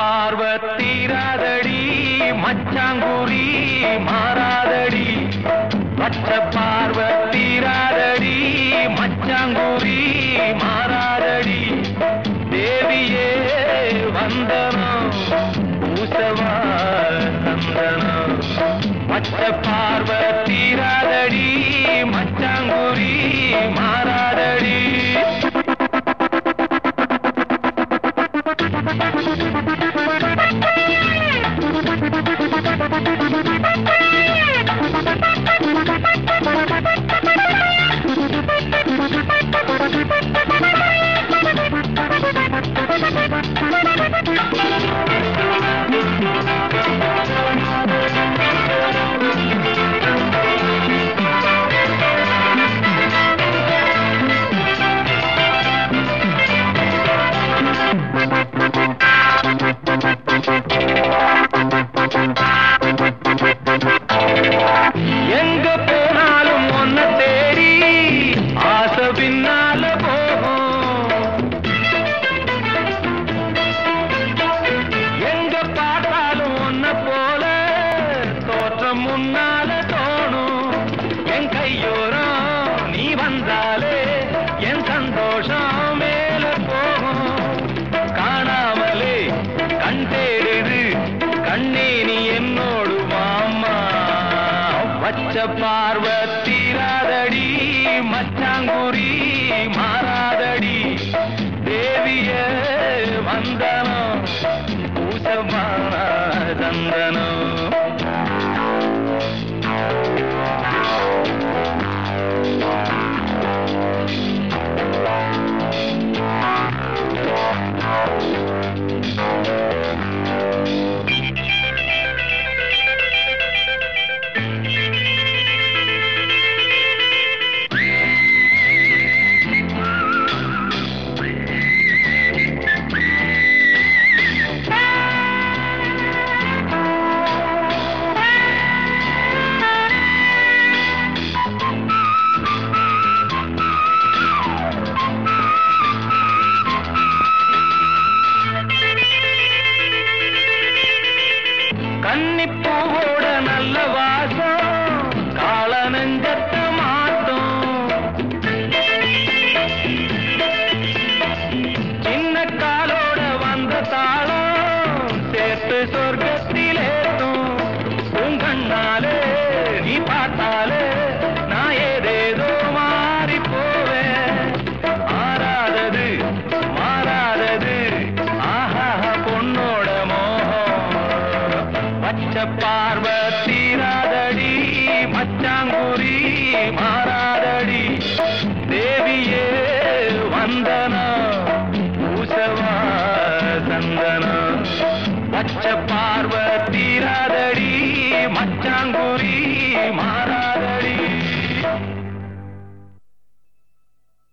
பார்வ தீராதடி மச்சாங்குரி மாறாதடி பச்சை பார்வ தீராதடி மச்சாங்குரி மாறாதடி தேவியே வந்தனம் பூசவா சந்தனம் பச்சை பார்வ தீராதடி மச்சாங்குரி மாறாதடி எங்க போனாலும் ஒன்ன தேடி ஆசை பின்னால போகும் எங்க பார்த்தாலும் ஒன்ன போல தோற்றம் முன்னால தோணும் என் கையோரம் நீ வந்தாலே என் சந்தோஷம் மேல போகும் காணாமலே கண் தேடுது கண்ணே நீ என்னோடு மாமா வச்ச பார்வ தீராதடி மச்சாங்குரி மாறாதடி தேவிய வந்தனம் பூசமான தந்தனம் கன்னிப்பூவோட நல்ல வாசம் கால நெஞ்சத்த மாட்டோம் சின்ன காலோட வந்த தாளம் சேர்த்து சொர்க்கத்திலேத்தும் உங்கண்ணாலே நீ பார்த்தாலே நான் ஏதேதோ மாறி போவேன் ஆறாதது மாறாதது ஆஹா பொண்ணோட மோகம் பச்சை பார்வ தீராதடி மச்சாங்குரி மாறாதடி தேவியே வந்தனா பூசவா சந்தனா பச்சை பார்வ தீராதடி மச்சாங்குரி மாறாதடி